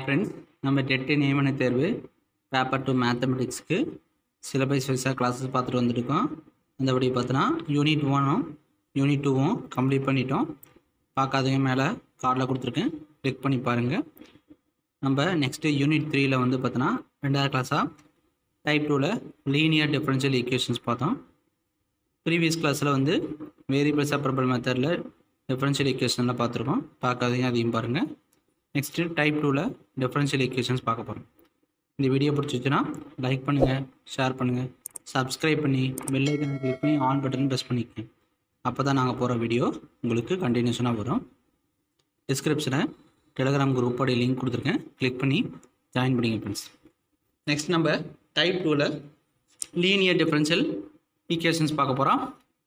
friends நம்ம TET நியமன தேர்வு பேப்பர் டூ மேத்தமெட்டிக்ஸ்க்கு சிலபஸ் வைஸாக கிளாஸஸ் பார்த்துட்டு வந்துருக்கோம் அந்தபடி பார்த்தோன்னா யூனிட் ஒன்னும் யூனிட் டூவும் கம்ப்ளீட் பண்ணிட்டோம் பார்க்காதவங்க மேலே கார்டில் கொடுத்துருக்கேன் கிளிக் பண்ணி பாருங்கள் நம்ம நெக்ஸ்ட்டு யூனிட் த்ரீயில் வந்து பார்த்தோன்னா ரெண்டாவது கிளாஸாக டைப் டூவில் லீனியர் டிஃபரன்ஷியல் ஈக்குவேஷன்ஸ் பார்த்தோம் ப்ரீவியஸ் கிளாஸில் வந்து வேரியபிள் செப்பரபிள் மெத்தடில் டிஃபரன்ஷியல் ஈக்குவேஷன்லாம் பார்த்துருக்கோம் பார்க்காதீங்க அதையும் பாருங்கள் நெக்ஸ்ட்டு டைப் டூவில் டிஃபரன்ஷியல் ஈக்குவேஷன்ஸ் பார்க்க போகிறோம் இந்த வீடியோ பிடிச்சிச்சுன்னா லைக் பண்ணுங்கள் ஷேர் பண்ணுங்கள் சப்ஸ்கிரைப் பண்ணி பெல் ஐக்கனை கிளிக் பண்ணி ஆன் பட்டன் ப்ரெஸ் பண்ணிக்கங்க அப்போ தான் நாங்கள் போகிற வீடியோ உங்களுக்கு கண்டினியூஷனாக வரும் டிஸ்கிரிப்ஷனில் டெலிகிராம் குரூப்போடைய லிங்க் கொடுத்துருக்கேன் கிளிக் பண்ணி ஜாயின் பண்ணிங்க ஃப்ரெண்ட்ஸ் நெக்ஸ்ட் நம்ம டைப் டூவில் லீனியர் டிஃபரன்ஷியல் ஈக்குவேஷன்ஸ் பார்க்க போகிறோம்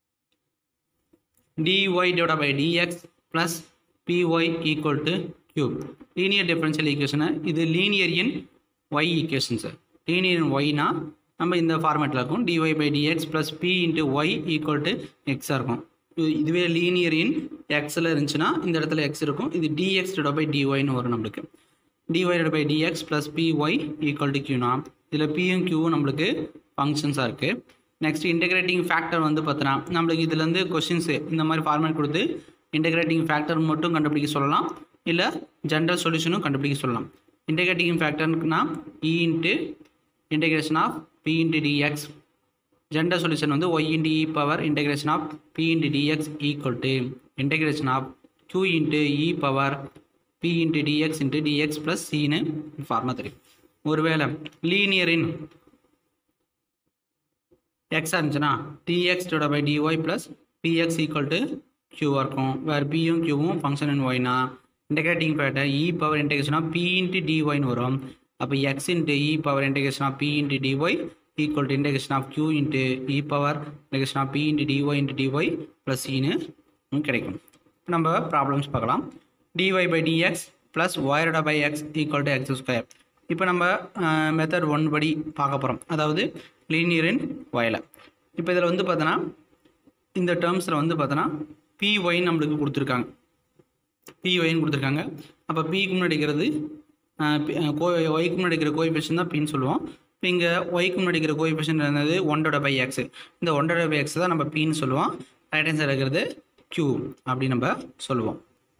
dy divided by dx plus py equal to q linear differential ஈக்குவேஷனை இது linear in y equations linear in ஒய்னா நம்ம இந்த ஃபார்மேட்டில் இருக்கும் dy by dx plus p into y equal to x இருக்கும் இது- இதுவே லீனியர் இன் எக்ஸில் இருந்துச்சுன்னா இந்த இடத்துல x இருக்கும் இது dx divided by dyன்னு வரும் நம்மளுக்கு dy divided by dx plus py equal to qனா இதில் பியும் க்யூவும் நம்மளுக்கு ஃபங்க்ஷன்ஸாக இருக்குது நெக்ஸ்ட் இன்டகிரேட்டிங் ஃபேக்டர் வந்து பார்த்தோன்னா நம்மளுக்கு இதுலேருந்து கொஷின்ஸு இந்த மாதிரி ஃபார்மேட் கொடுத்து இன்டகிரேட்டிங் ஃபேக்டர் மட்டும் கண்டுபிடிக்க சொல்லலாம் இல்லை ஜென்ரல் சொல்யூஷனும் கண்டுபிடிக்க சொல்லலாம் இன்டகிரேட்டிங் ஃபேக்டர்னா e into integration of p into dx general solution வந்து y into e power integration of p into dx equal to integration of q into e power p into dx into dx plus சின்னு ஃபார்மா தெரியும் ஒருவேளை லீனியரின் எக்ஸாக இருந்துச்சுன்னா dx divide by dy plus px equal to க்யூவாக இருக்கும் வேறு பியும் க்யூவும் ஃபங்க்ஷன் இன் ஒய்னா integrating factor e power integration of p into டிஒய்னு வரும் அப்போ x into e power integration of p into dy equal to integration of q into e power integration of p into dy into dy plus சின்னு கிடைக்கும் இப்போ நம்ம problems பார்க்கலாம் dy by dx plus ஒயர்டா by x equal to x square இப்போ நம்ம method one படி பார்க்க போகிறோம் அதாவது லீனியரின் வயலை இப்போ இதில் வந்து பார்த்தோன்னா இந்த டேர்ம்ஸில் வந்து பார்த்தோன்னா py நம்மளுக்கு கொடுத்துருக்காங்க பிஒய்னு கொடுத்துருக்காங்க அப்போ பிக்கு முன்னாடி இருக்கிறது ஒய்க்கு முன்னாடி இருக்கிற கோஎஃபிஷியன் தான் பின்னு சொல்லுவோம் இப்போ இங்கே ஒய்க்கு முன்னாடி இருக்கிற கோஎஃபிஷியன் என்னது ஒன்றோட பை எக்ஸ் இந்த ஒன்றோட பை எக்ஸ் தான் நம்ம பின்னு சொல்லுவோம் ரைட் ஹேண்ட் சைடு இருக்கிறது q அப்படி நம்ம சொல்லுவோம்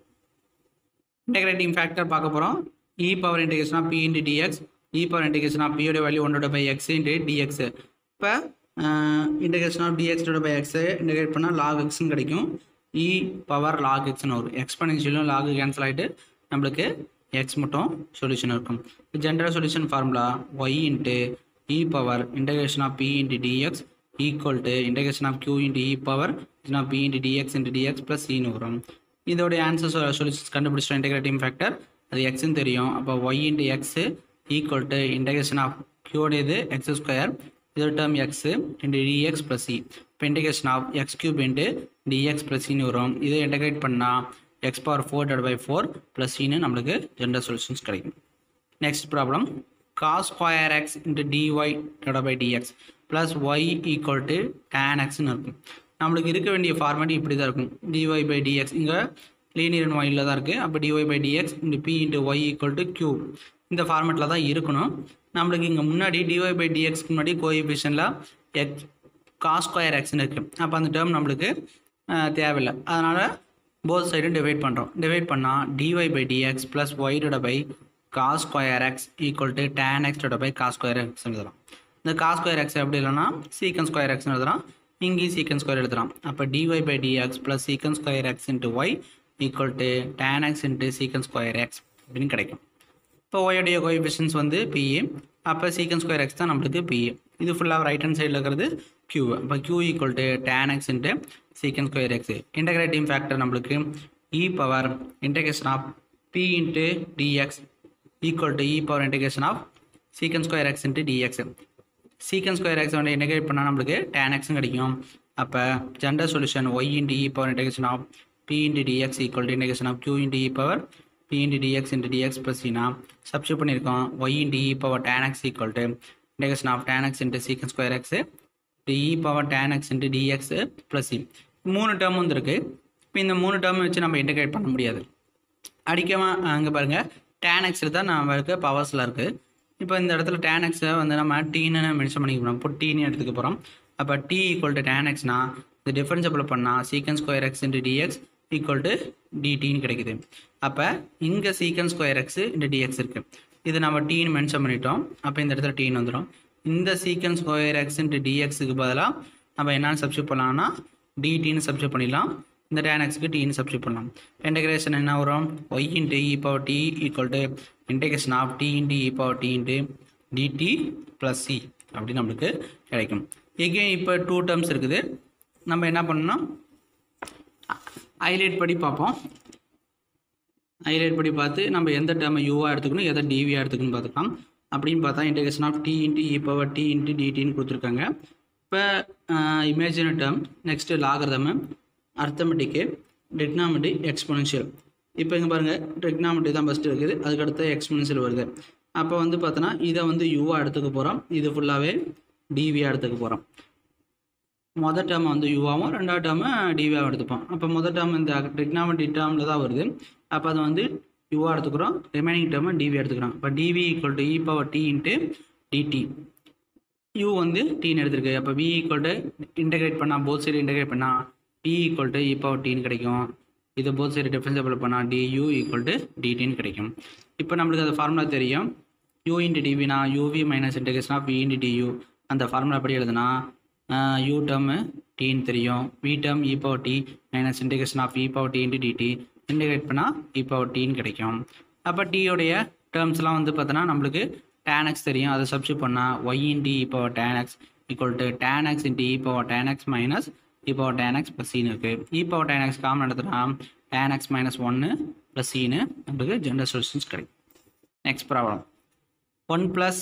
இன்டகிரேட்டிங் ஃபேக்டர் பார்க்க போகிறோம் e power integration of p into dx e power integration of பியோட வேல்யூ ஒன்றோட பை எக்ஸ் இன்டு டிஎக்ஸ் இப்போ இன்டகிரேஷன் ஆஃப் டிஎக்ஸோட பை எக்ஸ் இன்டகிரேட் பண்ணால் லாக் எக்ஸ்னு கிடைக்கும் இ பவர் லாக் எக்ஸ்னு வரும் எக்ஸ்பனன்ஷியலும் லாக் கேன்சல் ஆகிட்டு நம்மளுக்கு எக்ஸ் மட்டும் சொல்யூஷன் இருக்கும் general solution formula y into e power integration of p into dx equal to integration of q into e power of p into dx into dx plus சின்னு வரும் இதோடைய answer solutions கண்டுபிடிச்சிட்டோம் integrating factor அது எக்ஸ்னு தெரியும் அப்போ y into x equal to integration of கியூடையது x square இதோட term x into dx plus c இப்போ integration of x cube into dx plus சின்னு வரும் இதை இன்டகிரேட் பண்ணால் x power four divide by four plus சின்னு நம்மளுக்கு ஜென்ரல் சொல்யூஷன்ஸ் கிடைக்கும் next problem cos square x into dy divide by dx plus y equal to tan எக்ஸ்னு இருக்கும் நம்மளுக்கு இருக்க வேண்டிய ஃபார்மேட் இப்படி தான் இருக்கும் டிஒய் பை டிஎக்ஸ் இங்கே லீனியர் ஒயில் தான் இருக்குது அப்போ dy by dx into p into y equal to q இந்த ஃபார்மேட்டில் தான் இருக்கணும் நம்மளுக்கு இங்கே முன்னாடி டிஒய் பை டிஎக்ஸ்க்கு முன்னாடி கோஎஃபிஷியனில் எக்ஸ் காஸ் ஸ்கொயர் எக்ஸ்னு இருக்குது அப்போ அந்த டேர்ம் நம்மளுக்கு அஹ், தேவையில்லை அதனால் போத் சைடும் டிவைட் பண்ணுறோம் டிவைட் பண்ணால் டிஒய் பை டிஎக்ஸ் ப்ளஸ் ஒய்டோட by cos square x equal to tan எக்ஸோட பை காஸ் ஸ்கொயர் எக்ஸ் எழுதலாம் இந்த காஸ் ஸ்கொயர் எக்ஸ் எப்படி இல்லைன்னா சீக்கன் ஸ்கொயர் எக்ஸ்னு எழுதலாம் இங்கேயும் சீக்கன் ஸ்கொயர் எழுதலாம் அப்போ dy by dx plus secant square x into y equal to tan x into secant square x அப்படின்னு கிடைக்கும் இப்போ ஒய்யுடைய கோஎஃபிஷியன்ஸ் வந்து பிஏ அப்போ சீக்கன் ஸ்கொயர் எக்ஸ் தான் நம்மளுக்கு பிஏ இது ஃபுல்லாக ரைட் ஹேண்ட் சைடில் இருக்கிறது கியூ அப்போ q equal to tan x into secant square x integrating factor நம்மளுக்கு e power integration of p into dx equal to e power integration of secant square x into dx secant square x வந்து integrate பண்ணால் நம்மளுக்கு tan எக்ஸும் கிடைக்கும் அப்போ general solution y into e power integration of p into dx equal to integration of q into e power p into dx into dx plus சினா substitute பண்ணியிருக்கோம் y into e power tan x equal to integration of tan x into secant square x e power tan x into dx plus c மூணு term வந்துருக்கு இப்போ இந்த மூணு டேர்மை வச்சு நம்ம integrate பண்ண முடியாது அடிக்காமல் அங்கே பாருங்கள் டேன் எக்ஸ் தான் நம்மளுக்கு பவர்ஸில் இருக்குது இப்போ இந்த இடத்துல டேன் எக்ஸை வந்து நம்ம டீன்னு மென்ஷன் பண்ணிக்க போகிறோம் இப்போ டீன்னு எடுத்துக்க போகிறோம் அப்போ டி ஈக்குவல் டு டேன் எக்ஸ்னா இது டிஃபரன்ஷியபிள் பண்ணால் secant square x into dx equal to டிடின்னு கிடைக்குது அப்போ இங்கே சீக்கன் ஸ்கொயர் எக்ஸ் இன்ட்டு டிஎக்ஸ் இருக்குது இது நம்ம டீன்னு மென்ஷன் பண்ணிட்டோம் அப்போ இந்த இடத்துல டீன்னு வந்துடும் இந்த சீக்கன் ஸ்கொயர் எக்ஸ் இன்ட்டு டிஎக்ஸுக்கு பதிலாக நம்ம என்னென்னு சப்ஸ்டியூட் பண்ணலாம்னா டிடின்னு சப்ஸ்டியூட் பண்ணிடலாம் இந்த டேன் எக்ஸுக்கு டீன்னு சப்ஸ்டியூட் பண்ணலாம் இன்டகிரேஷன் என்ன வரும் y into e power t equal to integration of t into e power t into dt plus c அப்படின்னு நம்மளுக்கு கிடைக்கும் எகெயின் இப்போ டூ டேர்ம்ஸ் இருக்குது நம்ம என்ன பண்ணணும் ஹைலைட் படி பார்ப்போம் ஹைலைட் படி பார்த்து நம்ம எந்த டேர்மை யூவாக எடுத்துக்கணும் எதை டிவியாக எடுத்துக்கணும் பார்த்துக்கலாம் அப்படின்னு பார்த்தா integration of t into e power t into டிடின்னு கொடுத்துருக்காங்க இப்போ இமேஜின term next logarithm arithmetic trigonometric exponential இப்போ இங்கே பாருங்கள் டெக்னாமெட்டிக் தான் ஃபஸ்ட்டு இருக்குது அதுக்கடுத்து எக்ஸ்பொனன்ஷியல் வருது அப்போ வந்து பார்த்தோன்னா இதை வந்து யூவாக எடுத்துக்க போகிறோம் இது ஃபுல்லாகவே டிவியாக எடுத்துக்க போகிறோம் மொதல் டேர்ம் வந்து யூவாகவும் ரெண்டாவது டேர்மு டிவியாக எடுத்துப்போம் அப்போ மொதல் டேர்ம் இந்த டெக்னாமெட்டிக் டேர்மில் தான் வருது அப்போ அதை வந்து யூவாக எடுத்துக்கிறோம் ரிமைனிங் டேர்மை டிவி எடுத்துக்கிறோம் இப்போ dv equal to e power t into dt u வந்து டீன்னு எடுத்திருக்கு அப்போ வி ஈக்குவல் டு இன்டகிரேட் பண்ணால் போத் சைடு இன்டகிரேட் பண்ணால் p equal to e power டின்னு கிடைக்கும் இது போத் சைடு டிஃபரன்சியபிள் பண்ணால் டியூ ஈக்குவல் டு டிடின்னு கிடைக்கும் இப்போ நம்மளுக்கு அந்த ஃபார்முலா தெரியும் யூ இன்ட்டு டிவினா uv minus integration of v into du அந்த ஃபார்முலா படி எழுதுனா யூ டேர்மு டின்னு தெரியும் v term e power D minus integration of e power t into dt integrate பண்ணால் இ பவர் டின்னு கிடைக்கும் அப்போ டீயோடைய டேர்ம்ஸ்லாம் வந்து பார்த்தோன்னா நம்மளுக்கு tan x தெரியும் அதை சப்ஸ்டியூட் பண்ணால் y into e power tan x equal to tan x into e power tan x minus e power tan x plus சீனு இருக்குது e power tan x common எடுத்துனா tan x மைனஸ் ஒன்று plus சீனு நம்மளுக்கு general solutions கிடைக்கும் next problem one plus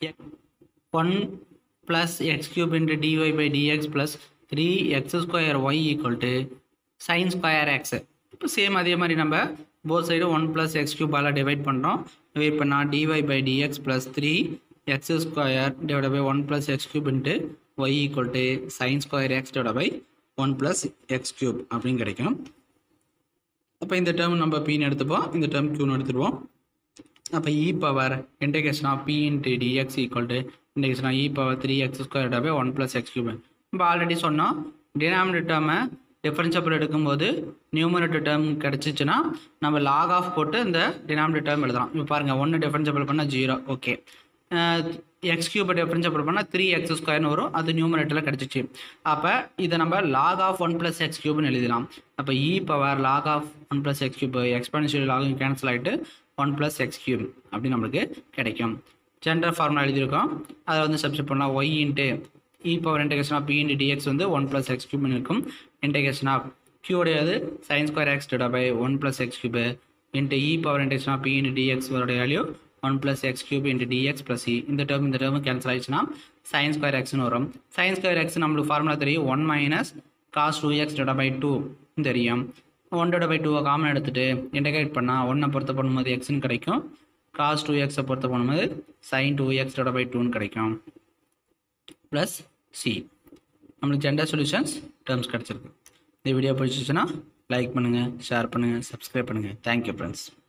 one plus x cube into dy by dx plus three x square y equal to sine square x இப்போ same அதே மாதிரி நம்ம both side one plus x கியூபால் divide பண்ணுறோம் divide பண்ணால் dy by dx plus three x square divide by one plus x cube into y equal to sine square x divide by one plus x cube அப்படின்னு கிடைக்கும் அப்போ இந்த term நம்ம பின்னு எடுத்துப்போம் இந்த டேர்ம் கியூன்னு எடுத்துருவோம் அப்போ e power integration of p into dx equal to integration of e power three x square by one plus x cube நம்ம ஆல்ரெடி சொன்னோம் டினாமினேட்டர் டேர்மை டிஃபரன்ஷியபிள் எடுக்கும்போது நியூமரேட்டர் டேர்ம் கிடச்சிச்சின்னா நம்ம லாக் ஆஃப் போட்டு இந்த டினாமினேட்டர் டேர்ம் எழுதலாம் இப்போ பாருங்கள் ஒன்று டிஃபரன்ஷியபிள் பண்ணால் ஜீரோ ஓகே எக்ஸ் கியூபை டிஃபரன்ஷியபிள் பண்ணால் த்ரீ எக்ஸ் ஸ்கொயர்னு வரும் அது நியூமரேட்டரில் கிடச்சிச்சு அப்போ இதை நம்ம log of one plus x கியூப்னு எழுதலாம் அப்போ e power log of one plus x cube expensive லாகும் கேன்சல் ஆகிட்டு ஒன் ப்ளஸ் எக்ஸ் கியூப் அப்படி நம்மளுக்கு கிடைக்கும் ஜென்ரல் ஃபார்முலா எழுதியிருக்கோம் அதை வந்து சப்ஸ்டியூட் பண்ணலாம் y into e power integration of p into dx வந்து ஒன் ப்ளஸ் எக்ஸ் கியூப்னு இருக்கும் இன்டெகிரேஷன் ஆஃப் கியூடையது sine square x divide by one plus x cube into e power integration of p into dx உடைய value one plus x cube into dx plus e இந்த term இந்த term cancel ஆயிடுச்சுன்னா sine square எக்ஸ்னு வரும் sine square x நம்மளுக்கு formula தெரியும் one minus cos two x divide by two தெரியும் one divide by டூவை காமன் எடுத்துகிட்டு இன்டகிரேட் பண்ணால் ஒன்றை பொறுத்த பண்ணும்போது எக்ஸ்னு கிடைக்கும் காஸ் டூ எக்ஸை பொறுத்த பண்ணும்போது sine two x divide by டூன்னு கிடைக்கும் ப்ளஸ் சி நம்மளுக்கு ஜெண்டர் சொல்யூஷன்ஸ் டேர்ம்ஸ் கிடச்சிருக்கு இந்த வீடியோ பிடிச்சிச்சுன்னா லைக் பண்ணுங்கள் ஷேர் பண்ணுங்கள் சப்ஸ்கிரைப் பண்ணுங்கள் தேங்க்யூ ஃப்ரெண்ட்ஸ்